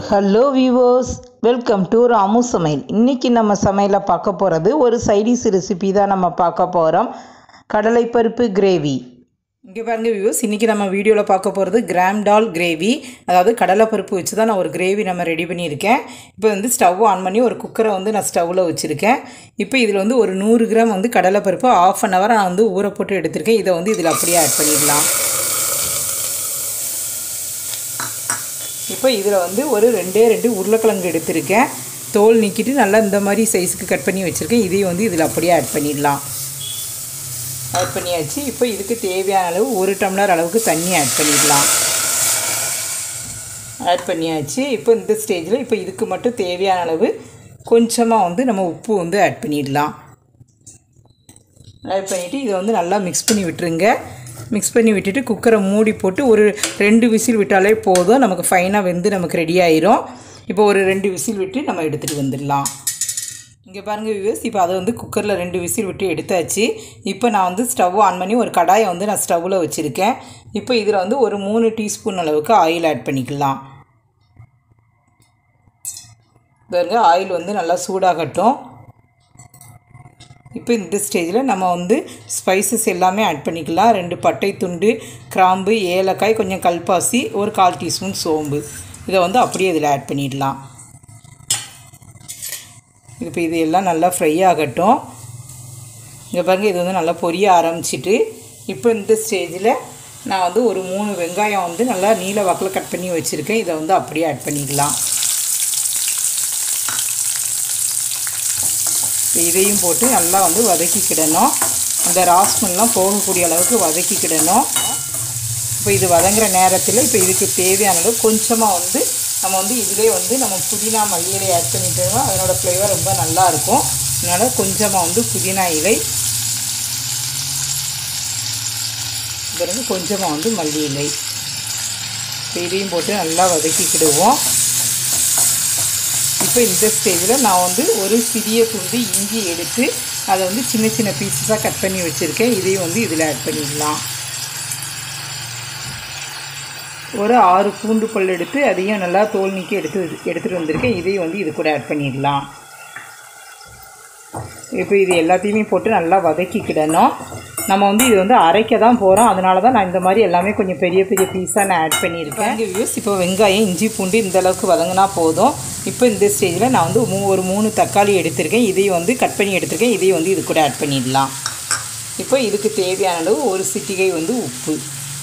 hello viewers welcome to Ramu சமையல் இன்றைக்கி நம்ம சமையலில் பார்க்க போகிறது ஒரு சைடிஸ் ரெசிபி தான் நம்ம பார்க்க போகிறோம் கடலைப்பருப்பு கிரேவி இங்கே பாருங்க வியூவர்ஸ் இன்றைக்கி நம்ம வீடியோவில் பார்க்க போகிறது கிராம் டால் கிரேவி அதாவது கடலைப்பருப்பு வச்சு தான் நான் ஒரு கிரேவி நம்ம ரெடி பண்ணியிருக்கேன் இப்போ வந்து ஸ்டவ் ஆன் பண்ணி ஒரு குக்கரை வந்து நான் ஸ்டவ்வில் வச்சுருக்கேன் இப்போ இதில் வந்து ஒரு நூறு கிராம் வந்து கடலைப்பருப்பு ஆஃப் அன் ஹவர் நான் வந்து ஊற போட்டு எடுத்திருக்கேன் இதை வந்து இதில் அப்படியே ஆட் பண்ணிடலாம் இப்போ இதில் வந்து ஒரு ரெண்டே ரெண்டு உருளைக்கிழங்கு எடுத்திருக்கேன் தோல் நீக்கிட்டு நல்லா இந்த மாதிரி சைஸுக்கு கட் பண்ணி வச்சுருக்கேன் இதையும் வந்து இதில் அப்படியே ஆட் பண்ணிடலாம் ஆட் பண்ணியாச்சு இப்போ இதுக்கு தேவையான அளவு ஒரு டம்ளர் அளவுக்கு தண்ணி ஆட் பண்ணிடலாம் ஆட் பண்ணியாச்சு இப்போ இந்த ஸ்டேஜில் இப்போ இதுக்கு மட்டும் தேவையான அளவு கொஞ்சமாக வந்து நம்ம உப்பு வந்து ஆட் பண்ணிடலாம் ஆட் பண்ணிவிட்டு இதை வந்து நல்லா மிக்ஸ் பண்ணி விட்டுருங்க மிக்ஸ் பண்ணி விட்டுட்டு குக்கரை மூடி போட்டு ஒரு ரெண்டு விசில் விட்டாலே போதும் நமக்கு ஃபைனாக வெந்து நமக்கு ரெடி ஆயிரும் இப்போ ஒரு ரெண்டு விசில் விட்டு நம்ம எடுத்துகிட்டு வந்துடலாம் இங்கே பாருங்கள் வியூஸ் இப்போ அதை வந்து குக்கரில் ரெண்டு விசில் விட்டு எடுத்தாச்சு இப்போ நான் வந்து ஸ்டவ் ஆன் பண்ணி ஒரு கடாயை வந்து நான் ஸ்டவ்வில் வச்சுருக்கேன் இப்போ இதில் வந்து ஒரு மூணு டீஸ்பூன் அளவுக்கு ஆயில் ஆட் பண்ணிக்கலாம் பாருங்க ஆயில் வந்து நல்லா சூடாகட்டும் இப்போ இந்த ஸ்டேஜில் நம்ம வந்து ஸ்பைசஸ் எல்லாமே ஆட் பண்ணிக்கலாம் ரெண்டு பட்டை துண்டு கிராம்பு ஏலக்காய் கொஞ்சம் கல்பாசி ஒரு கால் டீஸ்பூன் சோம்பு இதை வந்து அப்படியே இதில் ஆட் பண்ணிடலாம் இப்போ இது எல்லாம் நல்லா ஃப்ரை ஆகட்டும் இங்கே பாருங்கள் இது வந்து நல்லா பொரிய ஆரம்பிச்சிட்டு இப்போ இந்த ஸ்டேஜில் நான் வந்து ஒரு மூணு வெங்காயம் வந்து நல்லா நீல வாக்கில் கட் பண்ணி வச்சுருக்கேன் இதை வந்து அப்படியே ஆட் பண்ணிக்கலாம் இதையும் போட்டு நல்லா வந்து வதக்கிக்கிடணும் அந்த ராஸ்மெல்லாம் போகக்கூடிய அளவுக்கு வதக்கிக்கிடணும் இப்போ இது வதங்குற நேரத்தில் இப்போ இதுக்கு தேவையான அளவு கொஞ்சமாக வந்து நம்ம வந்து இதிலே வந்து நம்ம புதினா மல்லி இலை ஆட் பண்ணிட்டோம்னா அதனோட ஃப்ளேவர் ரொம்ப நல்லாயிருக்கும் அதனால் கொஞ்சமாக வந்து புதினா இலை பிறகு கொஞ்சமாக வந்து மல்லி இலை இதையும் போட்டு நல்லா வதக்கிக்கிடுவோம் இப்போ இந்த ஸ்டேஜில் நான் வந்து ஒரு சிறிய துண்டு இஞ்சி எடுத்து அதை வந்து சின்ன சின்ன பீஸஸாக கட் பண்ணி வச்சுருக்கேன் இதையும் வந்து இதில் ஆட் பண்ணிடலாம் ஒரு ஆறு பூண்டு பல் எடுத்து அதையும் நல்லா தோல் நீக்கி எடுத்து எடுத்துகிட்டு வந்திருக்கேன் இதையும் வந்து இது கூட ஆட் பண்ணிடலாம் இப்போ இது எல்லாத்தையுமே போட்டு நல்லா வதக்கிக்கிடணும் நம்ம வந்து இது வந்து அரைக்க தான் போகிறோம் அதனால தான் நான் இந்த மாதிரி எல்லாமே கொஞ்சம் பெரிய பெரிய பீஸாக நான் ஆட் பண்ணியிருக்கேன் இங்கே வியூஸ் இப்போ வெங்காயம் இஞ்சி பூண்டு இந்த அளவுக்கு வதங்கினா போதும் இப்போ இந்த ஸ்டேஜில் நான் வந்து மூ ஒரு மூணு தக்காளி எடுத்திருக்கேன் இதையும் வந்து கட் பண்ணி எடுத்திருக்கேன் இதையும் வந்து இது கூட ஆட் பண்ணிடலாம் இப்போ இதுக்கு தேவையான அளவு ஒரு சிட்டிகை வந்து உப்பு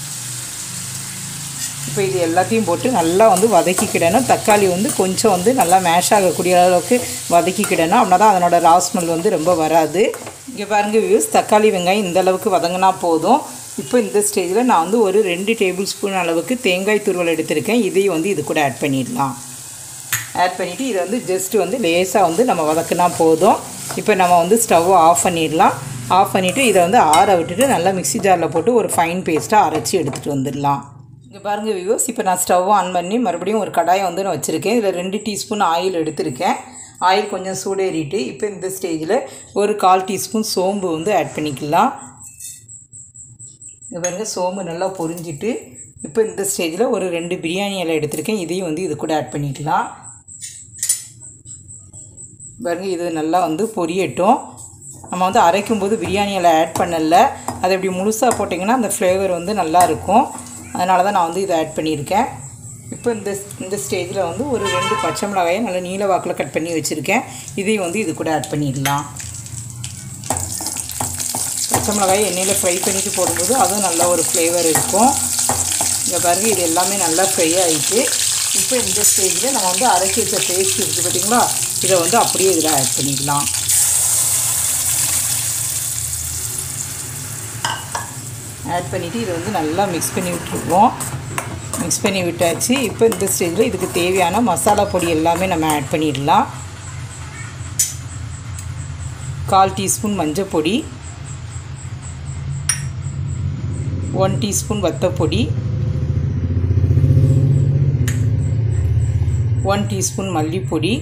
இப்போ இது எல்லாத்தையும் போட்டு நல்லா வந்து வதக்கிக்கிடணும் தக்காளி வந்து கொஞ்சம் வந்து நல்லா மேஷ் ஆகக்கூடிய அளவுக்கு வதக்கிக்கிடணும் அப்படின்னா தான் அதனோட ராஸ்மெல் வந்து ரொம்ப வராது இங்கே பாருங்கள் வியூஸ் தக்காளி வெங்காயம் இந்த அளவுக்கு வதங்கினா போதும் இப்போ இந்த ஸ்டேஜில் நான் வந்து ஒரு ரெண்டு டேபிள் ஸ்பூன் அளவுக்கு தேங்காய் துருவல் எடுத்திருக்கேன் இதையும் வந்து இது கூட ஆட் பண்ணிடலாம் ஆட் பண்ணிவிட்டு இதை வந்து ஜஸ்ட் வந்து லேசாக வந்து நம்ம வதக்குனா போதும் இப்போ நம்ம வந்து ஸ்டவ்வை ஆஃப் பண்ணிடலாம் ஆஃப் பண்ணிவிட்டு இதை வந்து ஆற விட்டுட்டு நல்லா மிக்ஸி ஜாரில் போட்டு ஒரு ஃபைன் பேஸ்ட்டாக அரைச்சி எடுத்துகிட்டு வந்துடலாம் இங்கே பாருங்கள் விவோஸ் இப்போ நான் ஸ்டவ் ஆன் பண்ணி மறுபடியும் ஒரு கடாயை வந்து நான் வச்சுருக்கேன் இதில் ரெண்டு டீஸ்பூன் ஆயில் எடுத்திருக்கேன் ஆயில் கொஞ்சம் சூடேறிட்டு இப்போ இந்த ஸ்டேஜில் ஒரு கால் டீஸ்பூன் சோம்பு வந்து ஆட் பண்ணிக்கலாம் இங்கே பாருங்கள் சோம்பு நல்லா பொரிஞ்சிட்டு இப்போ இந்த ஸ்டேஜில் ஒரு ரெண்டு பிரியாணி இலை எடுத்திருக்கேன் இதையும் வந்து இது கூட ஆட் பண்ணிக்கலாம் பாருங்க இது நல்லா வந்து பொரியட்டும் நம்ம வந்து அரைக்கும்போது பிரியாணி இலை ஆட் பண்ணல அதை இப்படி முழுசாக போட்டிங்கன்னா அந்த ஃப்ளேவர் வந்து நல்லாயிருக்கும் அதனால தான் நான் வந்து இதை ஆட் பண்ணியிருக்கேன் இப்போ இந்த இந்த ஸ்டேஜில் வந்து ஒரு ரெண்டு பச்சை மிளகாயை நல்லா நீல வாக்கில் கட் பண்ணி வச்சுருக்கேன் இதையும் வந்து இது கூட ஆட் பண்ணிடலாம் பச்சை மிளகாயை எண்ணெயில் ஃப்ரை பண்ணிட்டு போடும்போது அதுவும் நல்ல ஒரு ஃப்ளேவர் இருக்கும் இங்கே பாருங்க இது எல்லாமே நல்லா ஃப்ரை ஆகிட்டு இப்போ இந்த ஸ்டேஜில் நம்ம வந்து அரைச்சி வச்ச பேஸ்ட் இருக்குது பார்த்தீங்களா இதை வந்து அப்படியே இதில் ஆட் பண்ணிக்கலாம் ஆட் பண்ணிவிட்டு இதை வந்து நல்லா மிக்ஸ் பண்ணி விட்டுருவோம் மிக்ஸ் பண்ணி விட்டாச்சு இப்போ இந்த ஸ்டேஜில் இதுக்கு தேவையான மசாலா பொடி எல்லாமே நம்ம ஆட் பண்ணிடலாம் கால் டீஸ்பூன் மஞ்சள் பொடி ஒன் டீஸ்பூன் வத்தப்பொடி ஒன் டீஸ்பூன் மல்லிப்பொடி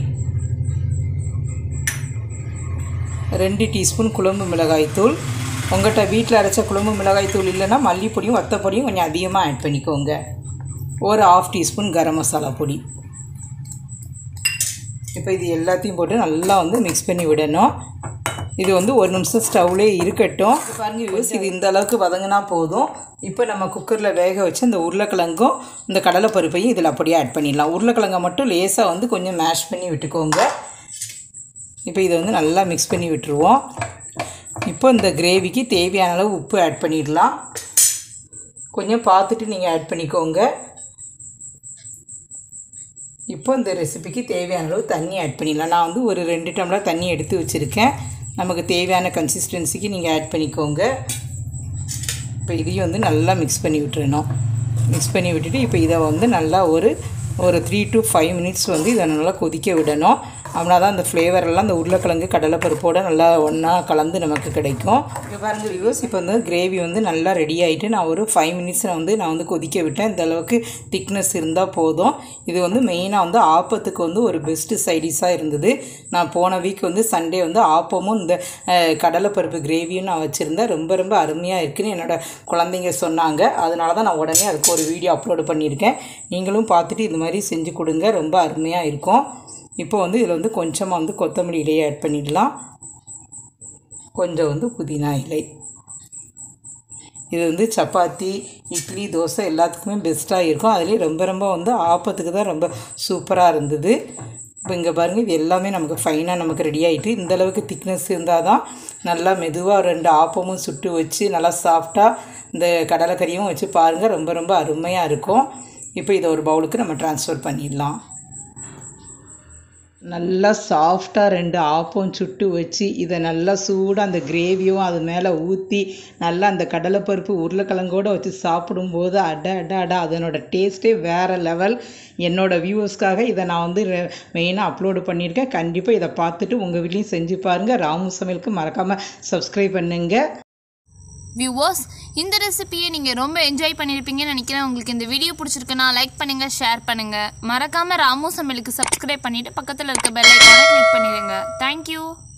ரெண்டு டீஸ்பூன் குழம்பு மிளகாய்த்தூள் உங்கள்கிட்ட வீட்டில் அரைச்ச குழம்பு மிளகாய்த்தூள் இல்லைன்னா மல்லிப்பொடியும் வத்தப்பொடியும் கொஞ்சம் அதிகமாக ஆட் பண்ணிக்கோங்க ஒரு ஆஃப் டீஸ்பூன் கரம் மசாலா பொடி இப்போ இது எல்லாத்தையும் போட்டு நல்லா வந்து மிக்ஸ் பண்ணி விடணும் இது வந்து ஒரு நிமிஷம் ஸ்டவ்லேயே இருக்கட்டும் இப்ப பாருங்க வியூஸ் இது இந்த அளவுக்கு வதங்கினா போதும் இப்போ நம்ம குக்கரில் வேக வச்சு இந்த உருளைக்கிழங்கும் இந்த கடலைப்பருப்பையும் இதில் அப்படியே ஆட் பண்ணிடலாம் உருளைக்கிழங்கை மட்டும் லேசாக வந்து கொஞ்சம் மேஷ் பண்ணி விட்டுக்கோங்க இப்போ இதை வந்து நல்லா மிக்ஸ் பண்ணி விட்டுருவோம் இப்போ இந்த கிரேவிக்கு தேவையான அளவு உப்பு ஆட் பண்ணிடலாம் கொஞ்சம் பார்த்துட்டு நீங்கள் ஆட் பண்ணிக்கோங்க இப்போ இந்த ரெசிபிக்கு தேவையான அளவு தண்ணி ஆட் பண்ணிடலாம் நான் வந்து ஒரு ரெண்டு டம்ளர் தண்ணி எடுத்து வச்சுருக்கேன் நமக்கு தேவையான கன்சிஸ்டன்சிக்கு நீங்கள் ஆட் பண்ணிக்கோங்க இப்போ இதையும் வந்து நல்லா மிக்ஸ் பண்ணி விட்டுறணும் மிக்ஸ் பண்ணி விட்டுட்டு இப்போ இதை வந்து நல்லா ஒரு ஒரு த்ரீ டு ஃபைவ் மினிட்ஸ் வந்து இதை நல்லா கொதிக்க விடணும் அப்படின்னா தான் அந்த ஃப்ளேவர் எல்லாம் அந்த உருளைக்கிழங்கு கடலைப்பருப்போடு நல்லா ஒன்றா கலந்து நமக்கு கிடைக்கும் இப்போ பாருங்க வியூஸ் இப்போ வந்து கிரேவி வந்து நல்லா ரெடி ஆகிட்டு நான் ஒரு ஃபைவ் மினிட்ஸ் வந்து நான் வந்து கொதிக்க விட்டேன் இந்த அளவுக்கு திக்னஸ் இருந்தால் போதும் இது வந்து மெயினாக வந்து ஆப்பத்துக்கு வந்து ஒரு பெஸ்ட்டு சைடிஷாக இருந்தது நான் போன வீக் வந்து சண்டே வந்து ஆப்பமும் இந்த அஹ், கடலைப்பருப்பு கிரேவியும் நான் வச்சுருந்தேன் ரொம்ப ரொம்ப அருமையாக இருக்குன்னு என்னோட குழந்தைங்க சொன்னாங்க அதனால தான் நான் உடனே அதுக்கு ஒரு வீடியோ அப்லோடு பண்ணியிருக்கேன் நீங்களும் பார்த்துட்டு இது மாதிரி செஞ்சு கொடுங்க ரொம்ப அருமையாக இருக்கும் இப்போ வந்து இதில் வந்து கொஞ்சமாக வந்து கொத்தமல்லி இலையை ஆட் பண்ணிடலாம் கொஞ்சம் வந்து புதினா இலை இது வந்து சப்பாத்தி இட்லி தோசை எல்லாத்துக்குமே பெஸ்ட்டாக இருக்கும் அதுலேயும் ரொம்ப ரொம்ப வந்து ஆப்பத்துக்கு தான் ரொம்ப சூப்பராக இருந்தது இப்போ இங்கே பாருங்கள் இது எல்லாமே நமக்கு ஃபைனாக நமக்கு ரெடி ஆகிட்டு இந்த அளவுக்கு திக்னஸ் இருந்தால் தான் நல்லா மெதுவாக ரெண்டு ஆப்பமும் சுட்டு வச்சு நல்லா சாஃப்டாக இந்த கடலைக்கறியும் வச்சு பாருங்கள் ரொம்ப ரொம்ப அருமையாக இருக்கும் இப்போ இதை ஒரு பவுலுக்கு நம்ம ட்ரான்ஸ்ஃபர் பண்ணிடலாம் நல்லா சாஃப்டாக ரெண்டு ஆப்பம் சுட்டு வச்சு இதை நல்லா சூடாக அந்த கிரேவியும் அது மேலே ஊற்றி நல்லா அந்த கடலைப்பருப்பு உருளைக்கிழங்கோடு வச்சு சாப்பிடும்போது அட அட அட அதனோட டேஸ்ட்டே வேறு லெவல் என்னோட வியூவர்ஸ்க்காக இதை நான் வந்து மெயினாக அப்லோடு பண்ணியிருக்கேன் கண்டிப்பாக இதை பார்த்துட்டு உங்கள் வீட்லேயும் செஞ்சு பாருங்கள் ராமு சமையலுக்கு மறக்காமல் சப்ஸ்கிரைப் பண்ணுங்கள் வியூவர்ஸ் இந்த ரெசிபியை நீங்கள் ரொம்ப என்ஜாய் பண்ணியிருப்பீங்கன்னு நினைக்கிறேன் உங்களுக்கு இந்த வீடியோ பிடிச்சிருக்குன்னா லைக் பண்ணுங்கள் ஷேர் பண்ணுங்கள் மறக்காமல் ராமு சமையலுக்கு சப்ஸ்கிரைப் பண்ணிவிட்டு பக்கத்தில் இருக்க பெல் ஐக்கானை கிளிக் பண்ணிடுங்க தேங்க்யூ